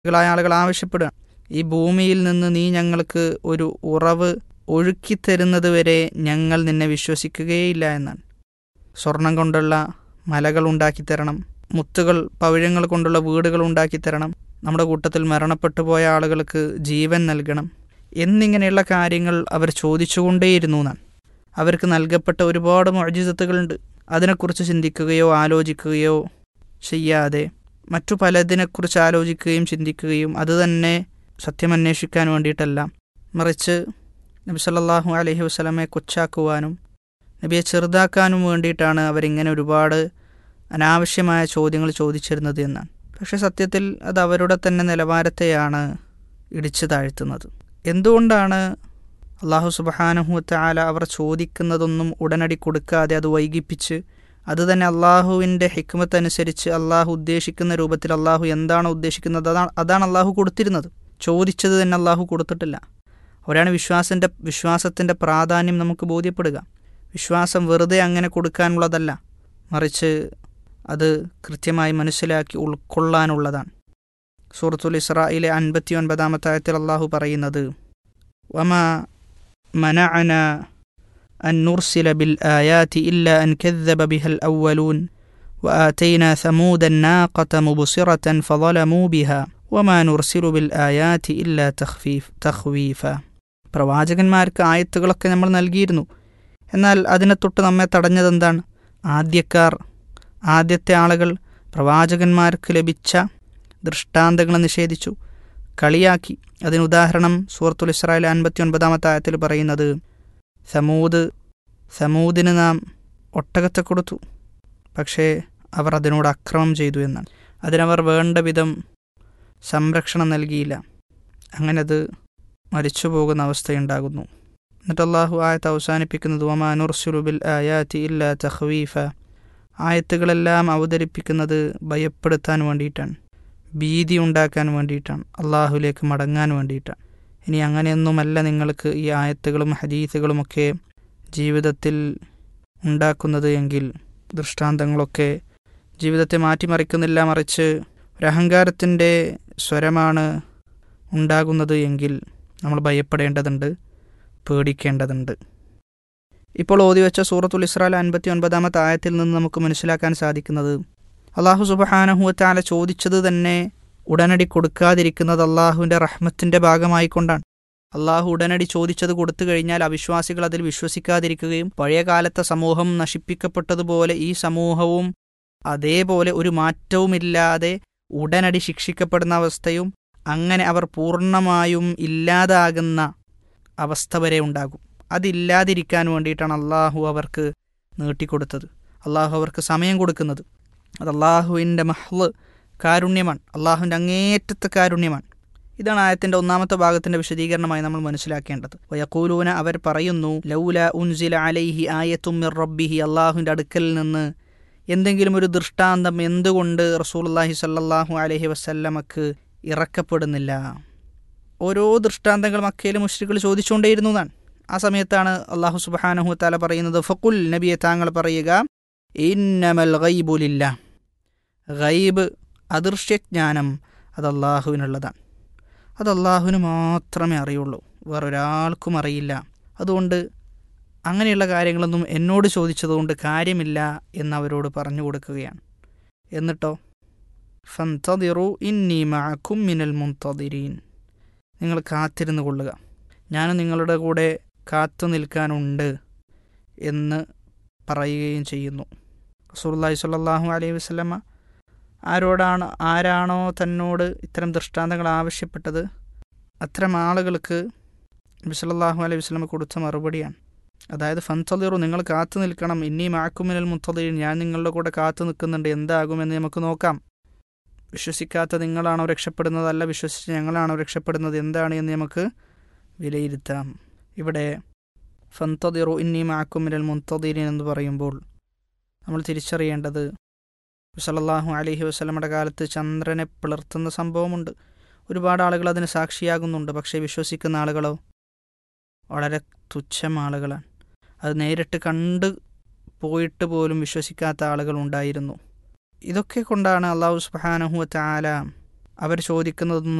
ായ ആളുകൾ ആവശ്യപ്പെടുകയാണ് ഈ ഭൂമിയിൽ നിന്ന് നീ ഞങ്ങൾക്ക് ഒരു ഉറവ് ഒഴുക്കിത്തരുന്നത് വരെ ഞങ്ങൾ നിന്നെ വിശ്വസിക്കുകയില്ല എന്നാണ് സ്വർണം കൊണ്ടുള്ള മലകൾ ഉണ്ടാക്കിത്തരണം മുത്തുകൾ പവിഴങ്ങൾ കൊണ്ടുള്ള വീടുകൾ ഉണ്ടാക്കിത്തരണം നമ്മുടെ കൂട്ടത്തിൽ മരണപ്പെട്ടു പോയ ആളുകൾക്ക് ജീവൻ നൽകണം എന്നിങ്ങനെയുള്ള കാര്യങ്ങൾ അവർ ചോദിച്ചുകൊണ്ടേയിരുന്നു എന്നാണ് അവർക്ക് നൽകപ്പെട്ട ഒരുപാട് മോജിസത്തുകളുണ്ട് അതിനെക്കുറിച്ച് ചിന്തിക്കുകയോ ആലോചിക്കുകയോ ചെയ്യാതെ മറ്റു പലതിനെക്കുറിച്ച് ആലോചിക്കുകയും ചിന്തിക്കുകയും അത് തന്നെ സത്യം അന്വേഷിക്കാൻ വേണ്ടിയിട്ടല്ല മറിച്ച് നബി സല്ലല്ലാഹു അലൈഹി വസല്ലമയെ കൊച്ചാക്കുവാനും നബിയെ ചെറുതാക്കാനും വേണ്ടിയിട്ടാണ് അവരിങ്ങനെ ഒരുപാട് അനാവശ്യമായ ചോദ്യങ്ങൾ ചോദിച്ചിരുന്നത് എന്നാണ് പക്ഷെ സത്യത്തിൽ അത് അവരുടെ തന്നെ നിലവാരത്തെയാണ് ഇടിച്ചു താഴ്ത്തുന്നത് എന്തുകൊണ്ടാണ് അള്ളാഹു സുബഹാനുഹുത്ത ആല അവർ ചോദിക്കുന്നതൊന്നും ഉടനടി കൊടുക്കാതെ അത് വൈകിപ്പിച്ച് അത് തന്നെ അള്ളാഹുവിൻ്റെ ഹിക്മത്ത് അനുസരിച്ച് അള്ളാഹു ഉദ്ദേശിക്കുന്ന രൂപത്തിൽ അള്ളാഹു എന്താണ് ഉദ്ദേശിക്കുന്നത് അതാണ് അതാണ് അള്ളാഹു കൊടുത്തിരുന്നത് ചോദിച്ചത് തന്നെ അള്ളാഹു കൊടുത്തിട്ടില്ല അവരാണ് വിശ്വാസൻ്റെ വിശ്വാസത്തിൻ്റെ പ്രാധാന്യം നമുക്ക് ബോധ്യപ്പെടുക വിശ്വാസം വെറുതെ അങ്ങനെ കൊടുക്കാനുള്ളതല്ല മറിച്ച് അത് കൃത്യമായി മനസ്സിലാക്കി ഉൾക്കൊള്ളാനുള്ളതാണ് സൂറത്തുൽ ഇസ്രായിലെ അൻപത്തി ഒൻപതാമത്തെ ആയത്തിൽ അള്ളാഹു പറയുന്നത് വമ മനഅന أن نرسل بالآيات إلا أن كذب بها الأولون وآتينا ثمود الناقة مبصرة فظلموا بها وما نرسل بالآيات إلا تخفيف تخويفا പ്രവാചകന്മാർക്ക് ആയത്തുകളൊക്കെ നമ്മൾ നൽകിയിരുന്നു എന്നാൽ അതിനെ തൊട്ട് നമ്മെ തടഞ്ഞതെന്താണ് ആദ്യക്കാർ ആദ്യത്തെ ആളുകൾ പ്രവാചകന്മാർക്ക് ലഭിച്ച ദൃഷ്ടാന്തങ്ങളെ നിഷേധിച്ചു കളിയാക്കി അതിന് ഉദാഹരണം സൂറത്തുൽ ഇസ്രായേൽ അൻപത്തി ഒൻപതാമത്തെ ആയത്തിൽ പറയുന്നത് സമൂത് സമൂദിന് നാം ഒട്ടകത്തെ കൊടുത്തു പക്ഷേ അവർ അതിനോട് അക്രമം ചെയ്തു എന്നാണ് അതിനവർ വേണ്ട വിധം സംരക്ഷണം നൽകിയില്ല അങ്ങനെ അത് മരിച്ചു പോകുന്ന അവസ്ഥയുണ്ടാകുന്നു എന്നിട്ട് അള്ളാഹു ആയത്ത് അവസാനിപ്പിക്കുന്നത് ഒമാനുർസുലുബിൽ ആയാത്തി ഇല്ല തഹ്വീഫ ആയത്തുകളെല്ലാം അവതരിപ്പിക്കുന്നത് ഭയപ്പെടുത്താൻ വേണ്ടിയിട്ടാണ് ഭീതി ഉണ്ടാക്കാൻ വേണ്ടിയിട്ടാണ് അള്ളാഹുലേക്ക് മടങ്ങാൻ വേണ്ടിയിട്ടാണ് ഇനി അങ്ങനെയൊന്നുമല്ല നിങ്ങൾക്ക് ഈ ആയത്തുകളും ഹദീസുകളുമൊക്കെ ജീവിതത്തിൽ ഉണ്ടാക്കുന്നത് എങ്കിൽ ദൃഷ്ടാന്തങ്ങളൊക്കെ ജീവിതത്തെ മാറ്റിമറിക്കുന്നില്ല മറിച്ച് ഒരു അഹങ്കാരത്തിൻ്റെ സ്വരമാണ് ഉണ്ടാകുന്നത് എങ്കിൽ നമ്മൾ ഭയപ്പെടേണ്ടതുണ്ട് പേടിക്കേണ്ടതുണ്ട് ഇപ്പോൾ ഓതി വെച്ച സൂറത്തുൽ ഇസ്രാൽ അൻപത്തി ഒൻപതാമത്തെ ആയത്തിൽ നിന്ന് നമുക്ക് മനസ്സിലാക്കാൻ സാധിക്കുന്നത് അള്ളാഹു സുബഹാനഹുവത്താല ചോദിച്ചത് തന്നെ ഉടനടി കൊടുക്കാതിരിക്കുന്നത് അള്ളാഹുവിൻ്റെ റഹ്മത്തിൻ്റെ ഭാഗമായിക്കൊണ്ടാണ് അള്ളാഹു ഉടനടി ചോദിച്ചത് കൊടുത്തു കഴിഞ്ഞാൽ അവിശ്വാസികൾ അതിൽ വിശ്വസിക്കാതിരിക്കുകയും പഴയ കാലത്തെ സമൂഹം നശിപ്പിക്കപ്പെട്ടതുപോലെ ഈ സമൂഹവും അതേപോലെ ഒരു മാറ്റവുമില്ലാതെ ഉടനടി ശിക്ഷിക്കപ്പെടുന്ന അവസ്ഥയും അങ്ങനെ അവർ പൂർണ്ണമായും ഇല്ലാതാകുന്ന അവസ്ഥ വരെ ഉണ്ടാകും അതില്ലാതിരിക്കാൻ വേണ്ടിയിട്ടാണ് അള്ളാഹു അവർക്ക് നീട്ടിക്കൊടുത്തത് അള്ളാഹു അവർക്ക് സമയം കൊടുക്കുന്നത് അത് അള്ളാഹുവിൻ്റെ മഹ്ള് കാരുണ്യമാണ് അള്ളാഹുവിൻ്റെ അങ്ങേറ്റത്തെ കാരുണ്യമാണ് ഇതാണ് ആയത്തിന്റെ ഒന്നാമത്തെ ഭാഗത്തിന്റെ വിശദീകരണമായി നമ്മൾ മനസ്സിലാക്കേണ്ടത് വയക്കൂലൂന അവർ പറയുന്നു ലൗല ഉൻസില അലൈഹി ആയത്തും മിർ റബ്ബിഹി അള്ളാഹുവിൻ്റെ അടുക്കൽ നിന്ന് എന്തെങ്കിലും ഒരു ദൃഷ്ടാന്തം എന്തുകൊണ്ട് റസൂലുള്ളാഹി സല്ലല്ലാഹു അലൈഹി വസല്ലമക്ക് ഇറക്കപ്പെടുന്നില്ല ഓരോ ദൃഷ്ടാന്തങ്ങൾ മക്കയിലെ മുഷ്രികൾ ചോദിച്ചുകൊണ്ടേയിരുന്നു എന്നാണ് ആ സമയത്താണ് അള്ളാഹു സുബാനഹു താല പറയുന്നത് ഫക്കുൽ നബിയെ താങ്കൾ പറയുക ഇന്നമൽ ഗൈബുലില്ല ഗൈബ് അദൃശ്യജ്ഞാനം അത് അള്ളാഹുവിനുള്ളതാണ് അത് അള്ളാഹുവിന് മാത്രമേ അറിയുള്ളൂ വേറൊരാൾക്കും അറിയില്ല അതുകൊണ്ട് അങ്ങനെയുള്ള കാര്യങ്ങളൊന്നും എന്നോട് ചോദിച്ചതുകൊണ്ട് കാര്യമില്ല എന്നവരോട് പറഞ്ഞു കൊടുക്കുകയാണ് എന്നിട്ടോ ഫന്തതിറു ഇന്നി മഅക്കും മിനൽ മുന്തതിരീൻ നിങ്ങൾ കാത്തിരുന്നു കൊള്ളുക ഞാൻ നിങ്ങളുടെ കൂടെ കാത്തു നിൽക്കാനുണ്ട് എന്ന് പറയുകയും ചെയ്യുന്നു റസൂലുള്ളാഹി സ്വല്ലല്ലാഹു അലൈഹി വസല്ലമ ആരോടാണ് ആരാണോ തന്നോട് ഇത്തരം ദൃഷ്ടാന്തങ്ങൾ ആവശ്യപ്പെട്ടത് അത്തരം ആളുകൾക്ക് നബി സല്ലല്ലാഹു അലൈഹി വസല്ലമ കൊടുത്ത മറുപടിയാണ് അതായത് ഫൻതളിറു നിങ്ങൾ കാത്തു നിൽക്കണം ഇനി മാക്കുമിനൽ മുത്തതീൻ ഞാൻ നിങ്ങളുടെ കൂടെ കാത്തു നിൽക്കുന്നുണ്ട് എന്താകുമെന്ന് നമുക്ക് നോക്കാം വിശ്വസിക്കാത്ത നിങ്ങളാണോ രക്ഷപ്പെടുന്നതല്ല വിശ്വസിച്ച് ഞങ്ങളാണോ രക്ഷപ്പെടുന്നത് എന്താണ് എന്ന് നമുക്ക് വിലയിരുത്താം ഇവിടെ ഫന്തതിറു ഇന്നി മാക്കുമിനൽ മുത്തദീൻ എന്ന് പറയുമ്പോൾ നമ്മൾ തിരിച്ചറിയേണ്ടത് സല്ലല്ലാഹു അലൈഹി വസ്ലമയുടെ കാലത്ത് ചന്ദ്രനെ പിളർത്തുന്ന സംഭവമുണ്ട് ഒരുപാട് ആളുകൾ അതിന് സാക്ഷിയാകുന്നുണ്ട് പക്ഷേ വിശ്വസിക്കുന്ന ആളുകളോ വളരെ തുച്ഛം ആളുകളാണ് അത് നേരിട്ട് കണ്ട് പോയിട്ട് പോലും വിശ്വസിക്കാത്ത ആളുകൾ ഉണ്ടായിരുന്നു ഇതൊക്കെ കൊണ്ടാണ് അള്ളാഹു സുബാനഹുവ ആല അവർ ചോദിക്കുന്നതൊന്നും